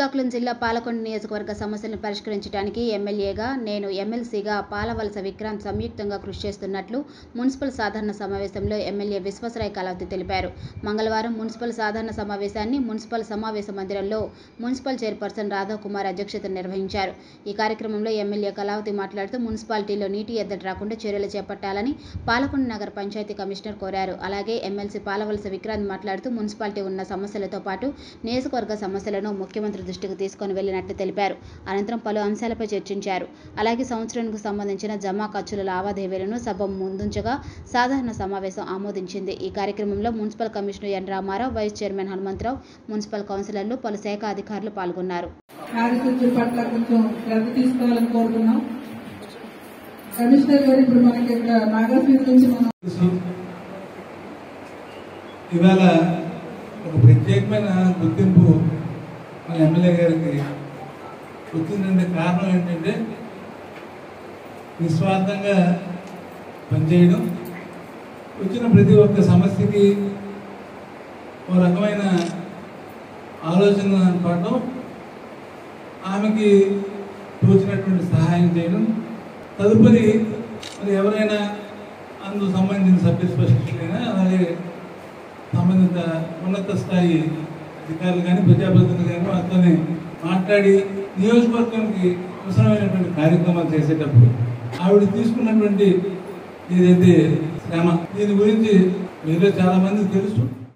శ్రీకాకుళం జిల్లా పాలకొండ నియోజకవర్గ సమస్యలను పరిష్కరించడానికి ఎమ్మెల్యేగా నేను ఎమ్మెల్సీగా పాలవలస విక్రాంత్ సంయుక్తంగా కృషి చేస్తున్నట్లు మున్సిపల్ సాధారణ సమావేశంలో ఎమ్మెల్యే విశ్వసరాయ్ కలావతి తెలిపారు మంగళవారం మున్సిపల్ సాధారణ సమావేశాన్ని మున్సిపల్ సమావేశ మందిరంలో మున్సిపల్ చైర్పర్సన్ రాధాకుమార్ అధ్యక్షతన నిర్వహించారు ఈ కార్యక్రమంలో ఎమ్మెల్యే కలావతి మాట్లాడుతూ మున్సిపాలిటీలో నీటి ఎద్దడి రాకుండా చర్యలు చేపట్టాలని పాలకొండ నగర పంచాయతీ కమిషనర్ కోరారు అలాగే ఎమ్మెల్సీ పాలవలస విక్రాంత్ మాట్లాడుతూ మున్సిపాలిటీ ఉన్న సమస్యలతో పాటు నియోజకవర్గ సమస్యలను ముఖ్యమంత్రి దృష్టికి తీసుకొని వెళ్లినట్లు తెలిపారు అనంతరం పలు అంశాలపై చర్చించారు అలాగే సంవత్సరానికి సంబంధించిన జమా ఖర్చుల లావాదేవీలను సభ ముందుంచగా సాధారణ సమావేశం ఆమోదించింది ఈ కార్యక్రమంలో municipal commissioner N Ramarao vice chairman Hanumantharao municipal కౌన్సిలర్లు పలు శాఖ అధికారులు పాల్గొన్నారు కార్యసూచన పట్ల కొంచెం శ్రద్ధ తీసుకోవాలని కోరుతున్నాం కమిషనర్ గారు ఇప్పుడు మనకి ఇక్కడ నాగార్జున నుంచి మనం ఇవాళ ఒక ప్రత్యేకమైన గుర్తింపు మన ఎమ్మెల్యే గారికి వచ్చిందంటే కారణం ఏంటంటే నిస్వార్థంగా పనిచేయడం వచ్చిన ప్రతి ఒక్క సమస్యకి ఓ రకమైన ఆలోచన పడడం ఆమెకి తోచినటువంటి సహాయం చేయడం తదుపరి మరి ఎవరైనా అందుకు సంబంధించిన సభ్య స్పష్టమైనా అలాగే సంబంధిత ఉన్నత స్థాయి అధికారులు కానీ ప్రజాప్రతినిధులు కానీ వాళ్ళతోనే మాట్లాడి నియోజకవర్గానికి అవసరమైనటువంటి కార్యక్రమాలు చేసేటప్పుడు ఆవిడ తీసుకున్నటువంటి ఏదైతే శ్రమ దీని గురించి మీలో చాలా మందికి తెలుసు